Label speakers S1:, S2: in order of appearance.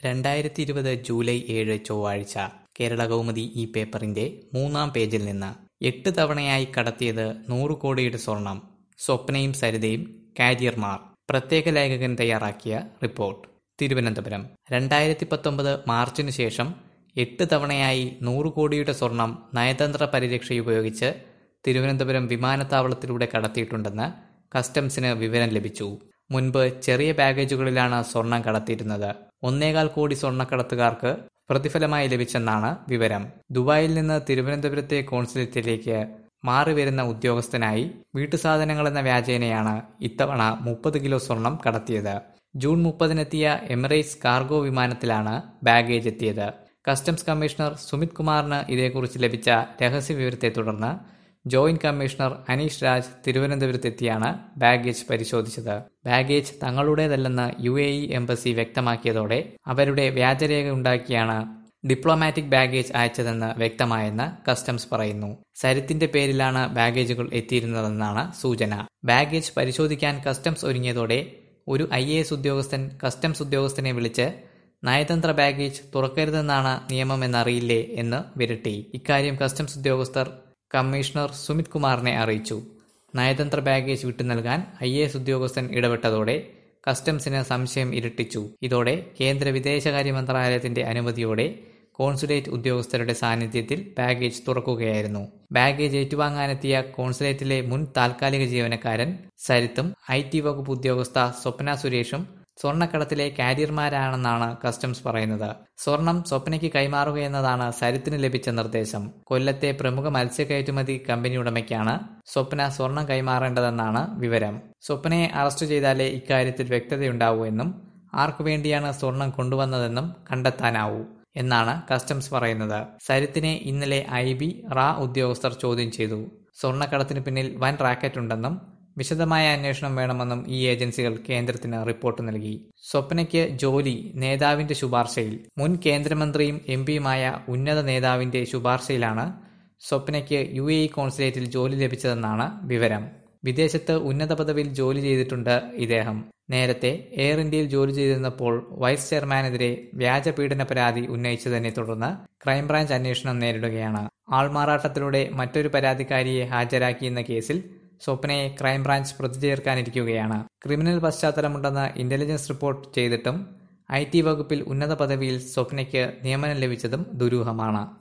S1: രണ്ടായിരത്തി ഇരുപത് ജൂലൈ ഏഴ് ചൊവ്വാഴ്ച കേരളകൗമുദി ഈ പേപ്പറിന്റെ മൂന്നാം പേജിൽ നിന്ന് എട്ട് തവണയായി കടത്തിയത് നൂറ് കോടിയുടെ സ്വർണം സ്വപ്നയും സരിതയും കാരിയർമാർ പ്രത്യേക ലേഖകൻ തയ്യാറാക്കിയ റിപ്പോർട്ട് തിരുവനന്തപുരം രണ്ടായിരത്തി പത്തൊമ്പത് മാർച്ചിനു ശേഷം എട്ട് തവണയായി നൂറ് കോടിയുടെ സ്വർണം നയതന്ത്ര പരിരക്ഷയുപയോഗിച്ച് തിരുവനന്തപുരം വിമാനത്താവളത്തിലൂടെ കടത്തിയിട്ടുണ്ടെന്ന് കസ്റ്റംസിന് വിവരം ലഭിച്ചു മുൻപ് ചെറിയ ബാഗേജുകളിലാണ് സ്വർണം കടത്തിയിരുന്നത് ഒന്നേകാൽ കോടി സ്വർണ്ണക്കടത്തുകാർക്ക് പ്രതിഫലമായി ലഭിച്ചെന്നാണ് വിവരം ദുബായിൽ നിന്ന് തിരുവനന്തപുരത്തെ കോൺസുലേറ്റിലേക്ക് മാറിവരുന്ന ഉദ്യോഗസ്ഥനായി വീട്ടുസാധനങ്ങളെന്ന വ്യാജേനയാണ് ഇത്തവണ മുപ്പത് കിലോ സ്വർണം കടത്തിയത് ജൂൺ മുപ്പതിനെത്തിയ എമിറേറ്റ്സ് കാർഗോ വിമാനത്തിലാണ് ബാഗേജ് എത്തിയത് കസ്റ്റംസ് കമ്മീഷണർ സുമിത് കുമാറിന് ഇതേക്കുറിച്ച് ലഭിച്ച രഹസ്യ വിവരത്തെ തുടർന്ന് ജോയിന്റ് കമ്മീഷണർ അനീഷ് രാജ് തിരുവനന്തപുരത്തെത്തിയാണ് ബാഗേജ് പരിശോധിച്ചത് ബാഗേജ് തങ്ങളുടേതല്ലെന്ന് യു എ ഇ എംബസി വ്യക്തമാക്കിയതോടെ അവരുടെ വ്യാജരേഖ ഉണ്ടാക്കിയാണ് ഡിപ്ലോമാറ്റിക് ബാഗേജ് അയച്ചതെന്ന് വ്യക്തമായെന്ന് കസ്റ്റംസ് പറയുന്നു സരിത്തിന്റെ പേരിലാണ് ബാഗേജുകൾ എത്തിയിരുന്നതെന്നാണ് സൂചന ബാഗേജ് പരിശോധിക്കാൻ കസ്റ്റംസ് ഒരുങ്ങിയതോടെ ഒരു ഐ ഉദ്യോഗസ്ഥൻ കസ്റ്റംസ് ഉദ്യോഗസ്ഥനെ വിളിച്ച് നയതന്ത്ര ബാഗേജ് തുറക്കരുതെന്നാണ് നിയമമെന്നറിയില്ലേ എന്ന് വിരട്ടി ഇക്കാര്യം കസ്റ്റംസ് ഉദ്യോഗസ്ഥർ കമ്മീഷണർ സുമിത് കുമാറിനെ അറിയിച്ചു നയതന്ത്ര ബാഗേജ് വിട്ടു നൽകാൻ ഐ എ എസ് ഉദ്യോഗസ്ഥൻ ഇടപെട്ടതോടെ കസ്റ്റംസിന് സംശയം ഇരട്ടിച്ചു ഇതോടെ കേന്ദ്ര വിദേശകാര്യ മന്ത്രാലയത്തിന്റെ അനുമതിയോടെ കോൺസുലേറ്റ് ഉദ്യോഗസ്ഥരുടെ സാന്നിധ്യത്തിൽ ബാഗേജ് തുറക്കുകയായിരുന്നു ബാഗേജ് ഏറ്റുവാങ്ങാനെത്തിയ കോൺസുലേറ്റിലെ മുൻ താൽക്കാലിക ജീവനക്കാരൻ സരിത്തും ഐ ടി വകുപ്പ് ഉദ്യോഗസ്ഥ സ്വപ്ന സുരേഷും സ്വർണ്ണക്കടത്തിലെ കാരിയർമാരാണെന്നാണ് കസ്റ്റംസ് പറയുന്നത് സ്വർണം സ്വപ്നയ്ക്ക് കൈമാറുകയെന്നതാണ് സരിത്തിന് ലഭിച്ച നിർദ്ദേശം കൊല്ലത്തെ പ്രമുഖ മത്സ്യകയറ്റുമതി കമ്പനി ഉടമയ്ക്കാണ് സ്വപ്ന സ്വർണം കൈമാറേണ്ടതെന്നാണ് വിവരം സ്വപ്നയെ അറസ്റ്റ് ചെയ്താലേ ഇക്കാര്യത്തിൽ വ്യക്തതയുണ്ടാവൂ എന്നും ആർക്കു വേണ്ടിയാണ് സ്വർണം കൊണ്ടുവന്നതെന്നും കണ്ടെത്താനാവൂ എന്നാണ് കസ്റ്റംസ് പറയുന്നത് സരിത്തിനെ ഇന്നലെ ഐ ബി റാ ഉദ്യോഗസ്ഥർ ചോദ്യം ചെയ്തു സ്വർണ്ണക്കടത്തിന് പിന്നിൽ വൻ റാക്കറ്റ് ഉണ്ടെന്നും വിശദമായ അന്വേഷണം വേണമെന്നും ഈ ഏജൻസികൾ കേന്ദ്രത്തിന് റിപ്പോർട്ട് നൽകി സ്വപ്നയ്ക്ക് ജോലി നേതാവിന്റെ ശുപാർശയിൽ മുൻ കേന്ദ്രമന്ത്രിയും എം പിയുമായ ഉന്നത നേതാവിന്റെ ശുപാർശയിലാണ് സ്വപ്നയ്ക്ക് യു എ ഇ കോൺസുലേറ്റിൽ ജോലി ലഭിച്ചതെന്നാണ് വിവരം വിദേശത്ത് ഉന്നത പദവിയിൽ ജോലി ചെയ്തിട്ടുണ്ട് ഇദ്ദേഹം നേരത്തെ എയർ ഇന്ത്യയിൽ ജോലി ചെയ്തിരുന്നപ്പോൾ വൈസ് ചെയർമാനെതിരെ വ്യാജ പീഡന പരാതി ഉന്നയിച്ചതിനെ തുടർന്ന് ക്രൈംബ്രാഞ്ച് അന്വേഷണം നേരിടുകയാണ് ആൾമാറാട്ടത്തിലൂടെ മറ്റൊരു പരാതിക്കാരിയെ ഹാജരാക്കിയെന്ന കേസിൽ സ്വപ്നയെ ക്രൈംബ്രാഞ്ച് പ്രതി ചേർക്കാനിരിക്കുകയാണ് ക്രിമിനൽ പശ്ചാത്തലമുണ്ടെന്ന് ഇന്റലിജൻസ് റിപ്പോർട്ട് ചെയ്തിട്ടും ഐ ടി വകുപ്പിൽ ഉന്നത പദവിയിൽ സ്വപ്നയ്ക്ക് നിയമനം ലഭിച്ചതും ദുരൂഹമാണ്